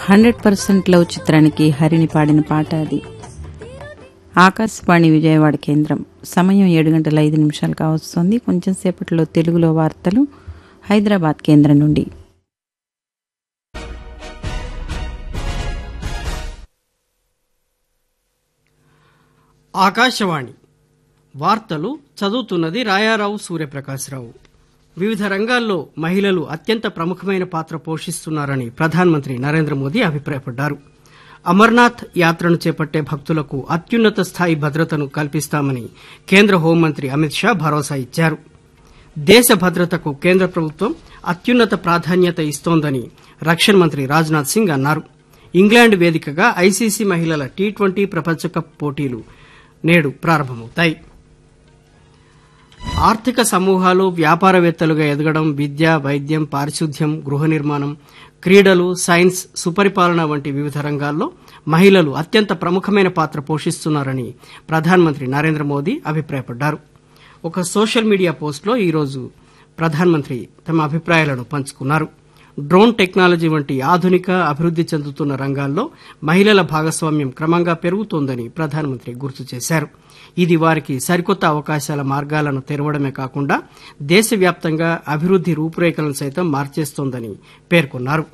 hundred percent love చిత్రానికి హరిని పాడిన పాట అది ఆకాశవాణి విజయవాడ కేంద్రం సమయం ఏడు గంటల ఐదు నిమిషాలు కావస్తుంది కొంచెం సేపట్లో తెలుగులో వార్తలు హైదరాబాద్ కేంద్రం నుండి ఆకాశవాణి వార్తలు చదువుతున్నది రాయారావు సూర్యప్రకాశ్రావు వివిధ రంగాల్లో మహిళలు అత్యంత ప్రముఖమైన పాత్ర పోషిస్తున్నారని ప్రధానమంత్రి నరేంద్ర మోదీ అభిప్రాయపడ్డారు అమర్నాథ్ యాత్రను చేపట్టే భక్తులకు అత్యున్నత స్థాయి భద్రతను కల్పిస్తామని కేంద్ర హోంమంత్రి అమిత్ షా భరోసా ఇచ్చారు దేశ భద్రతకు కేంద్ర ప్రభుత్వం అత్యున్నత ప్రాధాన్యత ఇస్తోందని రక్షణ మంత్రి రాజ్నాథ్ సింగ్ అన్నారు ఇంగ్లాండ్ వేదికగా ఐసీసీ మహిళల టీ ట్వంటీ ప్రపంచ కప్ పోటీలు నేడు ప్రారంభమవుతాయి ఆర్థిక సమూహాలు వ్యాపారవేత్తలుగా ఎదగడం విద్య వైద్యం పారిశుద్ధ్యం గృహ నిర్మాణం క్రీడలు సైన్స్ సుపరిపాలన వంటి వివిధ రంగాల్లో మహిళలు అత్యంత ప్రముఖమైన పాత్ర పోషిస్తున్నారని ప్రధానమంత్రి నరేంద్ర మోదీ అభిప్రాయపడ్డారు ఒక సోషల్ మీడియా పోస్టులో ఈరోజు ప్రధానమంత్రి తమ అభిప్రాయాలను పంచుకున్నారు డ్రోన్ టెక్నాలజీ వంటి ఆధునిక అభివృద్ది చెందుతున్న రంగాల్లో మహిళల భాగస్వామ్యం క్రమంగా పెరుగుతోందని ప్రధానమంత్రి గుర్తు చేశారు ఇది వారికి సరికొత్త అవకాశాల మార్గాలను తెరవడమే కాకుండా దేశవ్యాప్తంగా అభివృద్ది రూపురేఖలను సైతం మార్చేస్తోందని పేర్కొన్నారు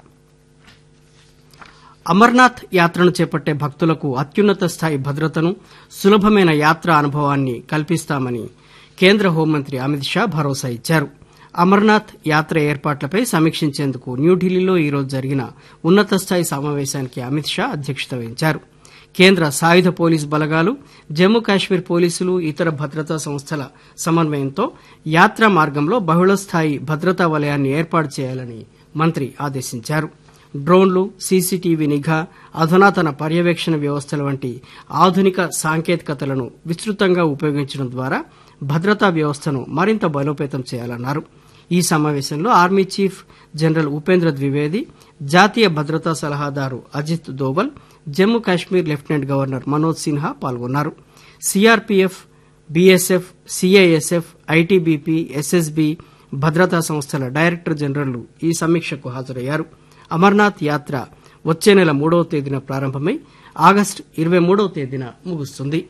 అమర్నాథ్ యాత్రను చేపట్టే భక్తులకు అత్యున్నత స్థాయి భద్రతను సులభమైన యాత్ర అనుభవాన్ని కల్పిస్తామని కేంద్ర హోంమంత్రి అమిత్ షా భరోసా ఇచ్చారు అమర్నాథ్ యాత్ర ఏర్పాట్లపై సమీక్షించేందుకు న్యూఢిల్లీలో ఈరోజు జరిగిన ఉన్నత స్థాయి సమావేశానికి అమిత్ షా అధ్యక్షత వహించారు కేంద్ర సాయుధ పోలీసు బలగాలు జమ్మూ కాశ్మీర్ పోలీసులు ఇతర భద్రతా సంస్థల సమన్వయంతో యాత్రా మార్గంలో బహుళస్థాయి భద్రతా వలయాన్ని ఏర్పాటు చేయాలని మంత్రి ఆదేశించారు డ్రోన్లు సీసీటీవీ నిఘా అధునాతన పర్యవేక్షణ వ్యవస్థల వంటి ఆధునిక సాంకేతికతలను విస్తృతంగా ఉపయోగించడం ద్వారా భద్రతా వ్యవస్థను మరింత బలోపేతం చేయాలన్నారు ఈ సమావేశంలో army chief general Upendra Dwivedi జాతీయ భద్రతా సలహాదారు అజిత్ దోవల్ జమ్మూ కాశ్మీర్ లెఫ్టినెంట్ గవర్నర్ మనోజ్ సిన్హా పాల్గొన్నారు CRPF BSF CISF ITBP SSB భద్రతా సంస్థల డైరెక్టర్ జనరళ్లు ఈ సమీక్షకు హాజరయ్యారు అమర్నాథ్ యాత్ర వచ్చే నెల మూడవ తేదీన ప్రారంభమై ఆగస్టు ఇరవై మూడవ తేదీన ముగుస్తుంది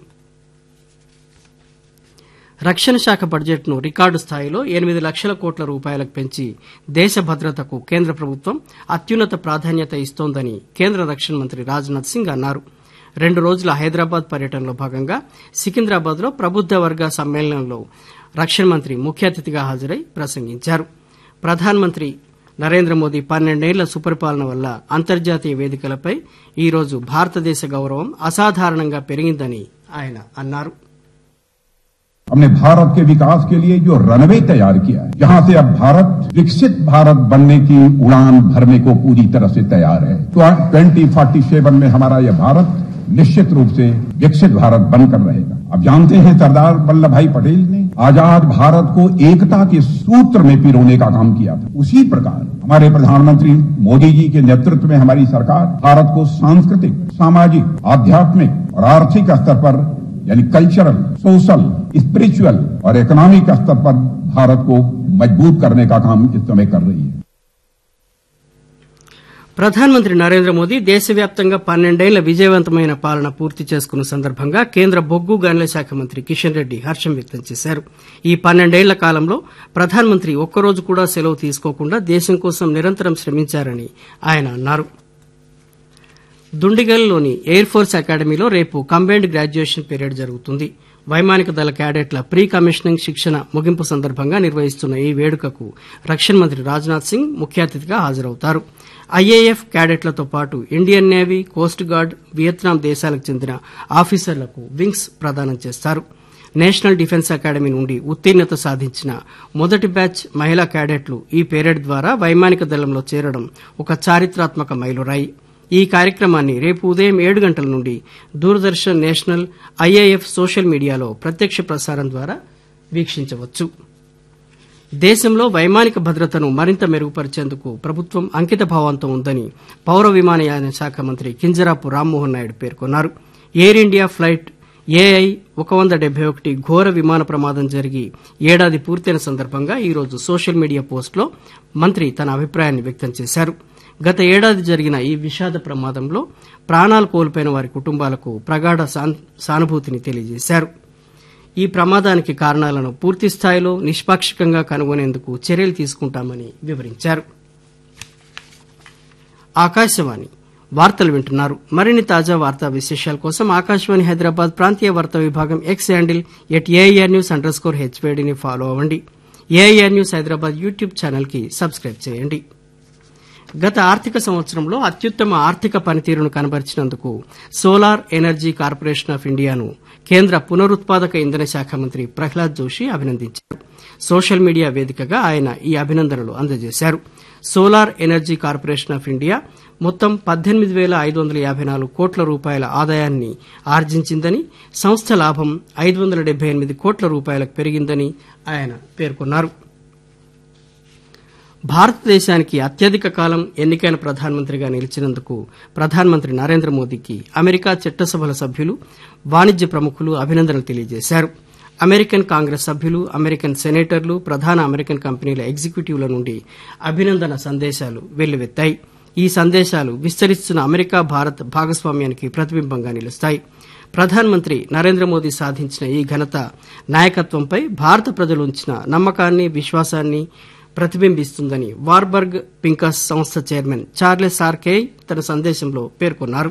రక్షణ శాఖ బడ్జెట్ను రికార్డు స్థాయిలో ఎనిమిది లక్షల కోట్ల రూపాయలకు పెంచి దేశ భద్రతకు కేంద్ర ప్రభుత్వం అత్యున్నత ప్రాధాన్యత ఇస్తోందని కేంద్ర రక్షణ మంత్రి రాజ్నాథ్ సింగ్ అన్నారు రెండు రోజుల హైదరాబాద్ పర్యటనలో భాగంగా సికింద్రాబాద్ లో ప్రబుద్ద వర్గ సమ్మేళనంలో రక్షణ మంత్రి ముఖ్య అతిథిగా హాజరై ప్రసంగించారు ప్రధానమంత్రి నరేంద్ర మోదీ పన్నెండేళ్ల సుపరిపాలన వల్ల అంతర్జాతీయ వేదికలపై ఈరోజు భారతదేశ గౌరవం అసాధారణంగా పెరిగిందని ఆయన అన్నారు हमने भारत के विकास के लिए जो रनवे तैयार किया है जहां से अब भारत विकसित भारत बनने की उड़ान भरने को पूरी तरह से तैयार है तो ट्वेंटी फोर्टी सेवन में हमारा यह भारत निश्चित रूप से विकसित भारत बनकर रहेगा अब जानते हैं सरदार वल्लभ भाई पटेल ने आजाद भारत को एकता के सूत्र में पिरोने का काम किया था उसी प्रकार हमारे प्रधानमंत्री मोदी जी के नेतृत्व में हमारी सरकार भारत को सांस्कृतिक सामाजिक आध्यात्मिक और आर्थिक स्तर पर यानी कल्चरल सोशल स्पिरिचुअल और इकोनॉमिक स्तर पर भारत को मजबूत करने का काम इस समय कर रही है ప్రధానమంత్రి నరేంద్ర మోదీ దేశవ్యాప్తంగా పన్నెండేళ్ల విజయవంతమైన పాలన పూర్తి చేసుకున్న సందర్భంగా కేంద్ర బొగ్గు గనుల శాఖ మంత్రి కిషన్ రెడ్డి హర్షం వ్యక్తం చేశారు ఈ పన్నెండేళ్ల కాలంలో ప్రధానమంత్రి ఒక్కరోజు కూడా సెలవు తీసుకోకుండా దేశం కోసం నిరంతరం శ్రమించారని ఆయన అన్నారు దుండిగల్లోని ఎయిర్ ఫోర్స్ అకాడమీలో రేపు కంబైన్డ్ గ్రాడ్యుయేషన్ పీరియడ్ జరుగుతుంది వైమానిక దళ క్యాడెట్ల ప్రీ కమిషనింగ్ శిక్షణ ముగింపు సందర్భంగా నిర్వహిస్తున్న ఈ వేడుకకు రక్షణ మంత్రి రాజ్నాథ్ సింగ్ ముఖ్య అతిథిగా హాజరవుతారు ఐఏఎఫ్ క్యాడెట్లతో పాటు Indian navy coast guard Vietnam దేశాలకు చెందిన ఆఫీసర్లకు వింగ్స్ ప్రదానం చేస్తారు నేషనల్ డిఫెన్స్ అకాడమీ నుండి ఉత్తీర్ణత సాధించిన మొదటి బ్యాచ్ మహిళా క్యాడెట్లు ఈ పీరియడ్ ద్వారా వైమానిక దళంలో చేరడం ఒక చారిత్రాత్మక మైలురాయి ఈ కార్యక్రమాన్ని రేపు ఉదయం ఏడు గంటల నుండి దూరదర్శన్ నేషనల్ ఐఏఎఫ్ సోషల్ మీడియాలో ప్రత్యక్ష ప్రసారం ద్వారా వీక్షించవచ్చు దేశంలో వైమానిక భద్రతను మరింత మెరుగుపరిచేందుకు ప్రభుత్వం అంకిత భావంతో ఉందని పౌర విమానయాన శాఖ మంత్రి కింజరాపు రామ్మోహన్ నాయుడు పేర్కొన్నారు ఎయిర్ ఇండియా ఫ్లైట్ ఏఐ ఒక వంద డెబ్బై ఒకటి ఘోర విమాన ప్రమాదం జరిగి ఏడాది పూర్తయిన సందర్భంగా ఈరోజు సోషల్ మీడియా పోస్టులో మంత్రి తన అభిప్రాయాన్ని వ్యక్తం చేశారు గత ఏడాది జరిగిన ఈ విషాద ప్రమాదంలో ప్రాణాలు కోల్పోయిన వారి కుటుంబాలకు ప్రగాఢ సాన్- సానుభూతిని తెలియజేశారు ఈ ప్రమాదానికి కారణాలను పూర్తి స్థాయిలో నిష్పాక్షికంగా కనుగొనేందుకు చర్యలు తీసుకుంటామని వివరించారు ఆకాశవాణి వార్తలు వింటున్నారు మరిన్ని తాజా వార్తా విశేషాల కోసం ఆకాశవాణి హైదరాబాద్ ప్రాంతీయ వార్తా విభాగం X handle at AIR news underscore హెచ్వేడిని ఫాలో అవ్వండి AIR news Hyderabad YouTube channel కి సబ్స్క్రైబ్ చేయండి గత ఆర్థిక సంవత్సరంలో అత్యుత్తమ ఆర్థిక పనితీరును కనబరిచినందుకు సోలార్ ఎనర్జీ కార్పొరేషన్ ఆఫ్ ఇండియాను కేంద్ర పునరుత్పాదక ఇంధన శాఖ మంత్రి ప్రహ్లాద్ జోషి అభినందించారు సోషల్ మీడియా వేదికగా ఆయన ఈ అభినందనలు అందజేశారు solar energy corporation of India మొత్తం పద్దెనిమిది వేల ఐదు వందల యాభై నాలుగు కోట్ల రూపాయల ఆదాయాన్ని ఆర్జించిందని సంస్థ లాభం ఐదు వందల డెబ్బై ఎనిమిది కోట్ల రూపాయలకు పెరిగిందని ఆయన పేర్కొన్నారు భారతదేశానికి అత్యధిక కాలం ఎన్నికైన ప్రధానమంత్రిగా నిలిచినందుకు ప్రధానమంత్రి నరేంద్ర మోదీకి అమెరికా చట్టసభల సభ్యులు వాణిజ్య ప్రముఖులు అభినందనలు తెలియజేశారు అమెరికన్ కాంగ్రెస్ సభ్యులు అమెరికన్ సెనేటర్లు ప్రధాన అమెరికన్ కంపెనీల ఎగ్జిక్యూటివ్ల నుండి అభినందన సందేశాలు వెల్లువెత్తాయి ఈ సందేశాలు విస్తరిస్తున్న అమెరికా భారత్ భాగస్వామ్యానికి ప్రతిబింబంగా నిలుస్తాయి ప్రధానమంత్రి నరేంద్ర మోదీ సాధించిన ఈ ఘనత నాయకత్వంపై భారత ప్రజలు ఉంచిన నమ్మకాన్ని విశ్వాసాన్ని ప్రతిబింబిస్తుందని వార్బర్గ్ పింకస్ సంస్థ చైర్మన్ చార్లెస్ ఆర్కేయ్ తన సందేశంలో పేర్కొన్నారు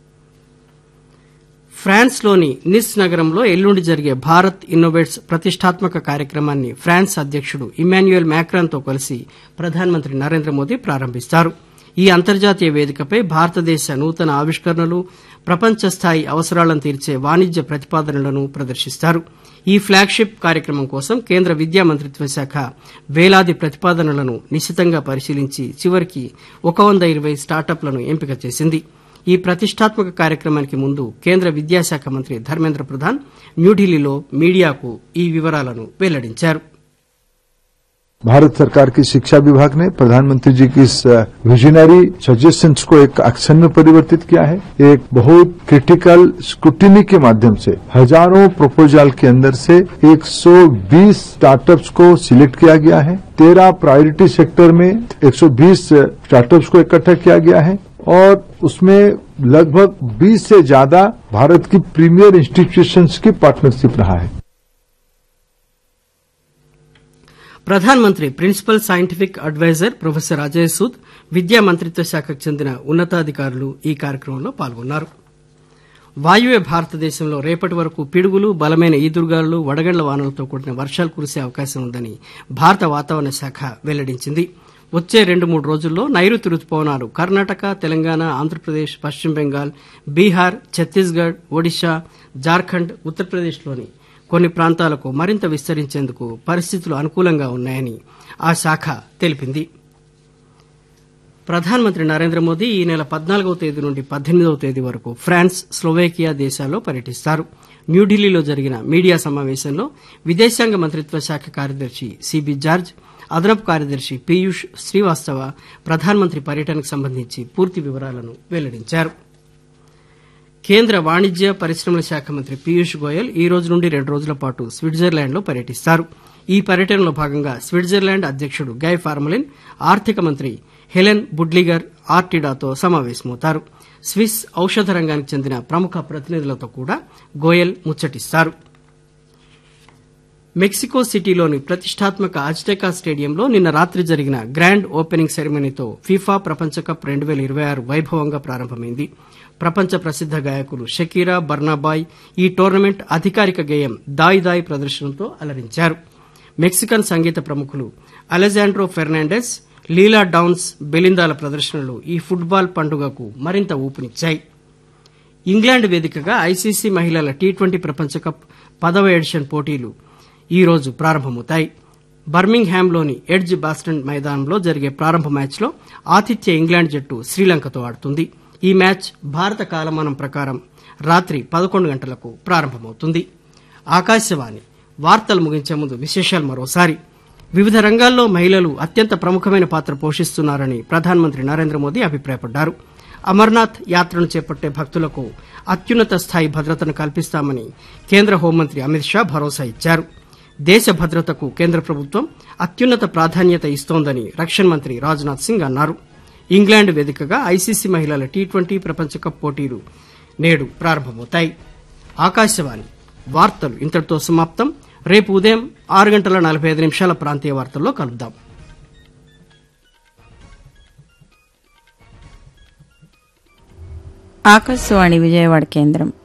ఫ్రాన్స్ లోని నిస్ నగరంలో ఎల్లుండి జరిగే భారత్ ఇన్నోవేట్స్ ప్రతిష్టాత్మక కార్యక్రమాన్ని ఫ్రాన్స్ అధ్యక్షుడు ఇమాన్యుయల్ మ్యాక్రాన్ తో కలిసి ప్రధానమంత్రి నరేంద్ర మోదీ ప్రారంభిస్తారు ఈ అంతర్జాతీయ వేదికపై భారతదేశ నూతన ఆవిష్కరణలు ప్రపంచ స్థాయి అవసరాలను తీర్చే వాణిజ్య ప్రతిపాదనలను ప్రదర్శిస్తారు ఈ ఫ్లాగ్షిప్ కార్యక్రమం కోసం కేంద్ర విద్యా మంత్రిత్వ శాఖ వేలాది ప్రతిపాదనలను నిశితంగా పరిశీలించి చివరికి ఒక వంద ఇరవై స్టార్టప్లను ఎంపిక చేసింది ఈ ప్రతిష్టాత్మక కార్యక్రమానికి ముందు కేంద్ర విద్యాశాఖ మంత్రి ధర్మేంద్ర ప్రధాన్ న్యూఢిల్లీలో మీడియాకు ఈ వివరాలను వెల్లడించారు भारत सरकार की शिक्षा विभाग ने प्रधानमंत्री जी की इस विजनरी सजेशंस को एक एक्शन में परिवर्तित किया है एक बहुत क्रिटिकल स्क्रूटिनी के माध्यम से हजारों प्रपोजल के अंदर से 120 स्टार्टअप्स को सिलेक्ट किया गया है तेरह प्रायोरिटी सेक्टर में 120 स्टार्टअप्स को इकट्ठा किया गया है और उसमें लगभग 20 से ज्यादा भारत की प्रीमियर इंस्टीट्यूशंस की पार्टनरशिप रहा है ప్రధానమంత్రి principal scientific adviser professor Ajay Sood విద్యా మంత్రిత్వ శాఖకు చెందిన ఉన్నతాధికారులు ఈ కార్యక్రమంలో పాల్గొన్నారు వాయువ్య భారతదేశంలో రేపటి వరకు పిడుగులు బలమైన ఈదురుగాలులు వడగండ్ల వానలతో కూడిన వర్షాలు కురిసే అవకాశం ఉందని భారత వాతావరణ శాఖ వెల్లడించింది వచ్చే రెండు మూడు రోజుల్లో నైరుతి రుతుపవనాలు కర్ణాటక తెలంగాణ ఆంధ్రప్రదేశ్ పశ్చిమ బెంగాల్ బీహార్ ఛత్తీస్గఢ్ ఒడిశా జార్ఖండ్ ఉత్తరప్రదేశ్లోని కొన్ని ప్రాంతాలకు మరింత విస్తరించేందుకు పరిస్థితులు అనుకూలంగా ఉన్నాయని ఆ శాఖ తెలిపింది ప్రధానమంత్రి నరేంద్ర మోదీ ఈ నెల పద్నాలుగవ తేదీ నుండి పద్దెనిమిదవ తేదీ వరకు ఫ్రాన్స్ స్లోవేకియా దేశాల్లో పర్యటిస్తారు న్యూఢిల్లీలో జరిగిన మీడియా సమావేశంలో విదేశాంగ మంత్రిత్వ శాఖ కార్యదర్శి సిబి జార్జ్ అదనపు కార్యదర్శి పీయూష్ శ్రీవాస్తవ ప్రధానమంత్రి పర్యటనకు సంబంధించి పూర్తి వివరాలను వెల్లడించారు కేంద్ర వాణిజ్య పరిశ్రమల శాఖ మంత్రి పీయూష్ గోయల్ ఈ రోజు నుండి రెండు రోజుల పాటు స్విట్జర్లాండ్ లో పర్యటిస్తారు ఈ పర్యటనలో భాగంగా స్విట్జర్లాండ్ అధ్యక్షుడు గై ఫార్మలిన్ ఆర్థిక మంత్రి హెలెన్ బుడ్లిగర్ ఆర్టిడాతో సమావేశమవుతారు స్విస్ ఔషధ రంగానికి చెందిన ప్రముఖ ప్రతినిధులతో కూడా గోయల్ ముచ్చటిస్తారు మెక్సికో సిటీలోని ప్రతిష్టాత్మక అజ్టెకా స్టేడియంలో నిన్న రాత్రి జరిగిన గ్రాండ్ ఓపెనింగ్ సెరమనీతో ఫీఫా ప్రపంచ కప్ రెండు వేల ఇరవై ఆరు వైభవంగా ప్రారంభమైంది ప్రపంచ ప్రసిద్ద గాయకులు షకీరా బర్నాబాయ్ ఈ టోర్నమెంట్ అధికారిక గేయం దాయ్ దాయ్ ప్రదర్శనతో అలరించారు మెక్సికన్ సంగీత ప్రముఖులు అలెజాండ్రో ఫెర్నాండెస్ లీలా డౌన్స్ బెలిందాల ప్రదర్శనలు ఈ ఫుట్బాల్ పండుగకు మరింత ఊపునిచ్చాయి ఇంగ్లాండ్ వేదికగా ఐసీసీ మహిళల టీ ట్వంటీ ప్రపంచ కప్ పదవ ఎడిషన్ పోటీలు ఈ రోజు ప్రారంభమవుతాయి బర్మింగ్ హ్యామ్లోని ఎడ్జ్ బాస్టన్ మైదానంలో జరిగే ప్రారంభ మ్యాచ్లో ఆతిథ్య ఇంగ్లాండ్ జట్టు శ్రీలంకతో ఆడుతుంది ఈ మ్యాచ్ భారత కాలమానం ప్రకారం రాత్రి పదకొండు గంటలకు ప్రారంభమవుతుంది ఆకాశవాణి వార్తలు ముగించే ముందు విశేషాలు మరోసారి వివిధ రంగాల్లో మహిళలు అత్యంత ప్రముఖమైన పాత్ర పోషిస్తున్నారని ప్రధానమంత్రి నరేంద్ర మోదీ అభిప్రాయపడ్డారు అమర్నాథ్ యాత్రను చేపట్టే భక్తులకు అత్యున్నత స్థాయి భద్రతను కల్పిస్తామని కేంద్ర హోంమంత్రి అమిత్ షా భరోసా ఇచ్చారు దేశ భద్రతకు కేంద్ర ప్రభుత్వం అత్యున్నత ప్రాధాన్యత ఇస్తోందని రక్షణ మంత్రి రాజ్నాథ్ సింగ్ అన్నారు ఇంగ్లాండ్ వేదికగా ఐసీసీ మహిళల టీ ట్వంటీ ప్రపంచ కప్ పోటీలు నేడు ప్రారంభమవుతాయి ఆకాశవాణి వార్తలు ఇంతటితో సమాప్తం రేపు ఉదయం ఆరు గంటల నలభై ఐదు నిమిషాల ప్రాంతీయ వార్తల్లో కలుద్దాం ఆకాశవాణి విజయవాడ కేంద్రం